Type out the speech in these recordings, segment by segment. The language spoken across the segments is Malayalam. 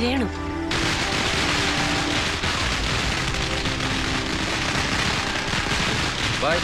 Renu bye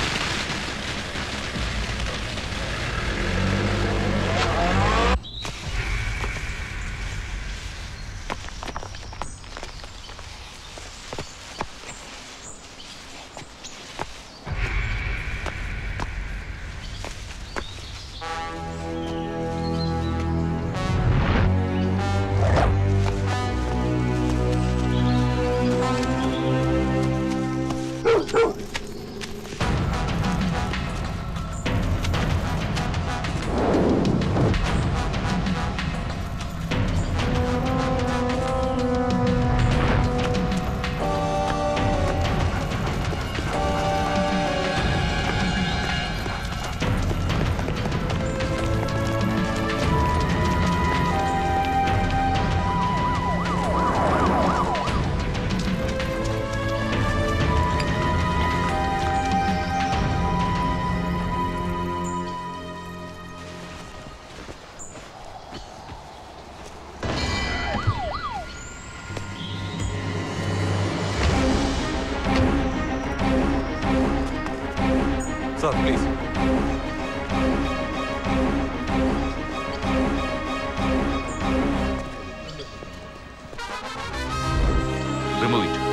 sir please remove it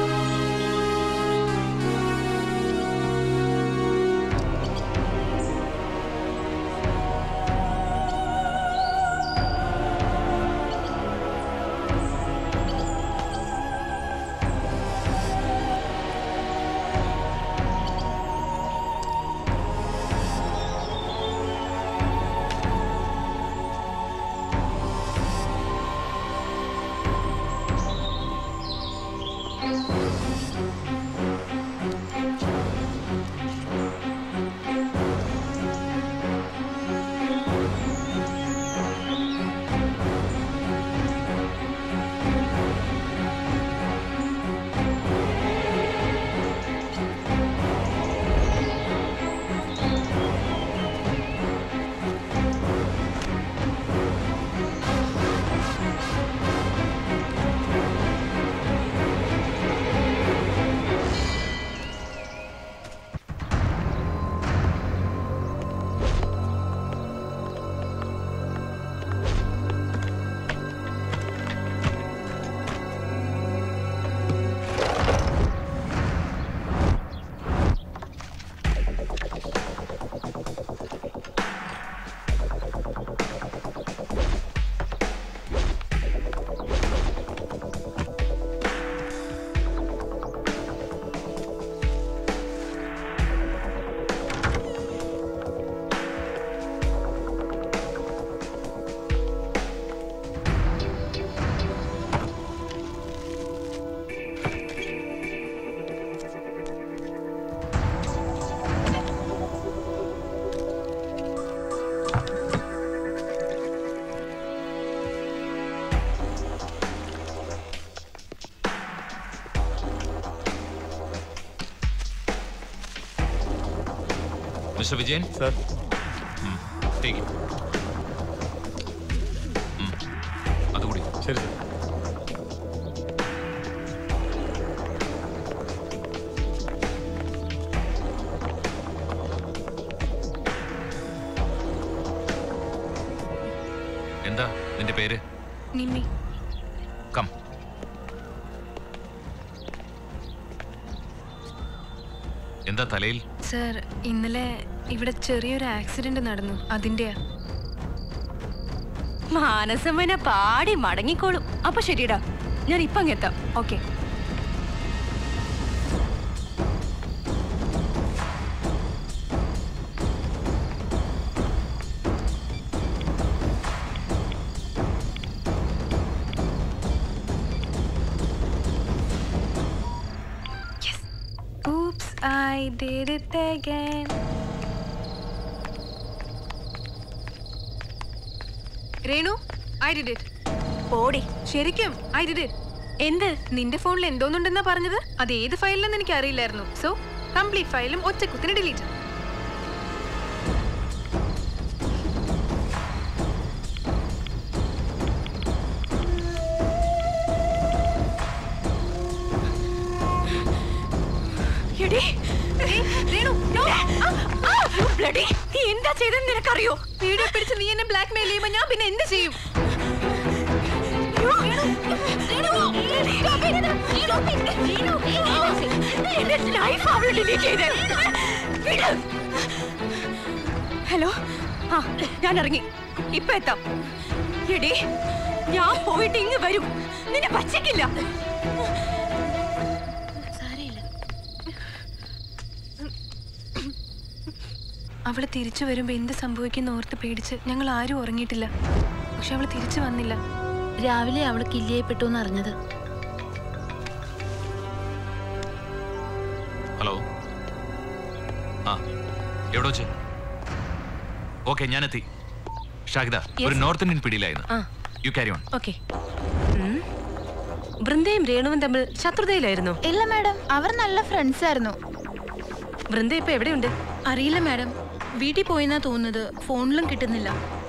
mister Vijayan sir take it അതുകൂടി ശരി സാർ എന്താ നിന്റെ പേര് നിമ്മി കം എന്താ തലയിൽ സർ ഇന്നലെ ഇവിടെ ചെറിയൊരു ആക്സിഡന്റ് നടന്നു അതിന്റെയാ മാനസമ്മനെ പാടി മടങ്ങിക്കോളും അപ്പൊ ശരിടാ ഞാൻ ഇപ്പൊ അങ്ങെത്താം okay Oops, I did it again. Renu I did it പോടി ശരിക്കും ഐ ഡിഡ് ഇറ്റ് എന്ത് നിന്റെ ഫോണിൽ എന്തോന്നുണ്ടെന്നാ പറഞ്ഞത് അത് ഏത് ഫയലിലെന്ന് എനിക്ക് അറിയില്ലായിരുന്നു സോ കംപ്ലീറ്റ് ഫയലും ഒറ്റ കുത്തിന് ഡിലീറ്റ് എടി, രേണു, no. ആ, you bloody. നീ എന്താ ചെയ്തെന്ന് നിനക്കറിയോ വീഡിയോ പിടിച്ച് നീ എന്നെ ബ്ലാക്ക് മെയിൽ ചെയ്യുമ്പോ ഞാൻ പിന്നെ എന്ത് ചെയ്യും ഹലോ ആ ഞാൻ ഇറങ്ങി ഇപ്പൊ എത്താം എടി ഞാൻ പോയിട്ട് ഇങ്ങ് വരും നിന്നെ പച്ചക്കില്ല അവള് തിരിച്ചു വരുമ്പോ എന്ത് സംഭവിക്കുന്ന ഓർത്ത് പേടിച്ച് ഞങ്ങൾ ആരും ഉറങ്ങിയിട്ടില്ല പക്ഷെ അവള് തിരിച്ചു വന്നില്ല രാവിലെ അവള് കില്ലിയപ്പെട്ടു എന്ന് അറിഞ്ഞത് ഹലോ ആ എവിടെ വെച്ച് ഓക്കെ ഞാനെത്തി ഷാഹിദ ഒരു നോർത്ത് ഇന്ത്യൻ പിടിയിലായിരുന്നു ആ. യു ക്യാരി ഓൺ ഓക്കെ വൃന്ദയും രേണുവും തമ്മിൽ ശത്രുതയിലായിരുന്നു ഇല്ല മാഡം അവർ നല്ല ഫ്രണ്ട്സ് ആയിരുന്നു വൃന്ദ ഇപ്പൊ എവിടെയുണ്ട് അറിയില്ല മാഡം വീട്ടിൽ പോയെന്നാ തോന്നുന്നത് ഫോണിലും കിട്ടുന്നില്ല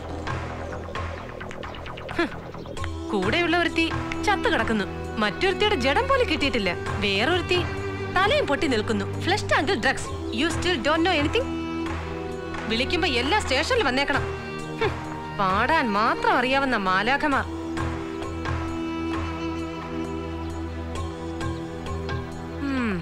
കൂടെയുള്ള ഒരുത്തി ചത്തു കിടക്കുന്നു മറ്റൊരുത്തിയുടെ ജഡം പോലും കിട്ടിയിട്ടില്ല വേറൊരുത്തി തലയും പൊട്ടി നിൽക്കുന്നു ഫ്ലഷ് ടാങ്കിൽ drugs you still don't know anything വിളിക്കുമ്പോ എല്ലാ സ്റ്റേഷനിൽ വന്നേക്കണം ഹും, പാടാൻ മാത്രം അറിയാവുന്ന മാലാഖമാർ ഉം.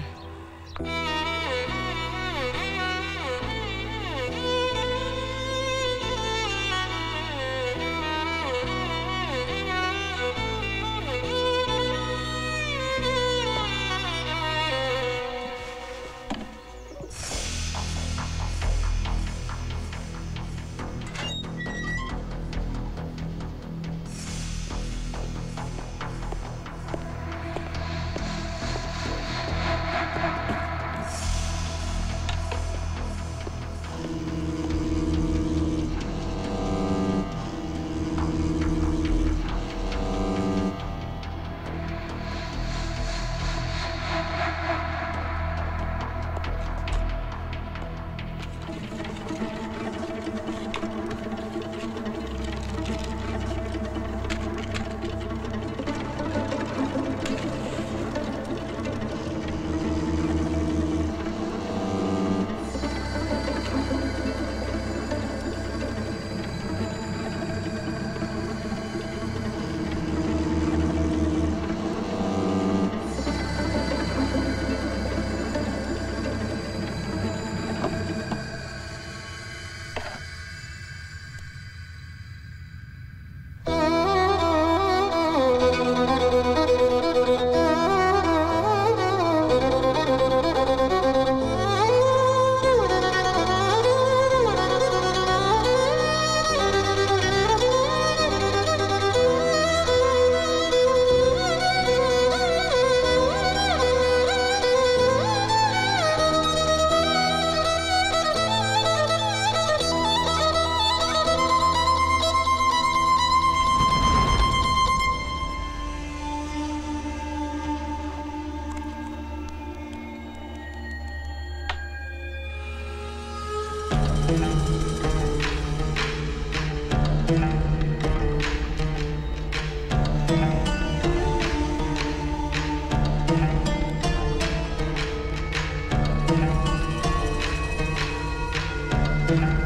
ആ